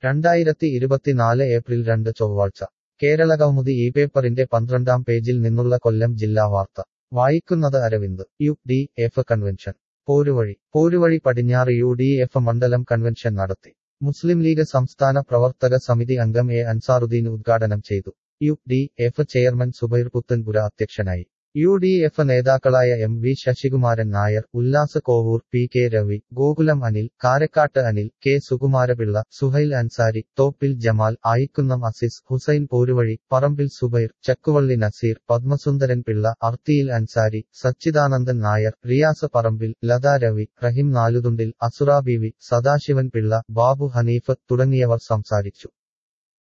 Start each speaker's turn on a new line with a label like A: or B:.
A: രണ്ടായിരത്തി ഇരുപത്തിനാല് ഏപ്രിൽ രണ്ട് ചൊവ്വാഴ്ച കേരളകൗമുദി ഈ പേപ്പറിന്റെ പന്ത്രണ്ടാം പേജിൽ നിന്നുള്ള കൊല്ലം ജില്ലാ വാർത്ത വായിക്കുന്നത് Aravind U D F convention Poruvazhi Poruvazhi പടിഞ്ഞാറ് യു ഡി എഫ് മണ്ഡലം കൺവെൻഷൻ നടത്തി മുസ്ലിം ലീഗ് സംസ്ഥാന പ്രവർത്തക സമിതി അംഗം എ അൻസാറുദ്ദീൻ ഉദ്ഘാടനം ചെയ്തു U D F chairman Subair Puthanpura അധ്യക്ഷനായി യു ഡി എഫ് നേതാക്കളായ M V Sasikumaran Nair Ullas Kovoor P K Ravi Gokulam Anil Karakkattu Anil K Sukumarapillai Suhail Ansari Thoppil Jamal Ayikkunnam Aziz Hussain Poruvazhi Parambil Subair Chakkuvally Naseer Padmasundaran Pillai Arthiyil Ansari Sachidanandan Nair Riyas Parambil Latha Ravi Rahim Naluthundil Asura Beevi Sadasivan Pillai Babu Hanif തുടങ്ങിയവർ സംസാരിച്ചു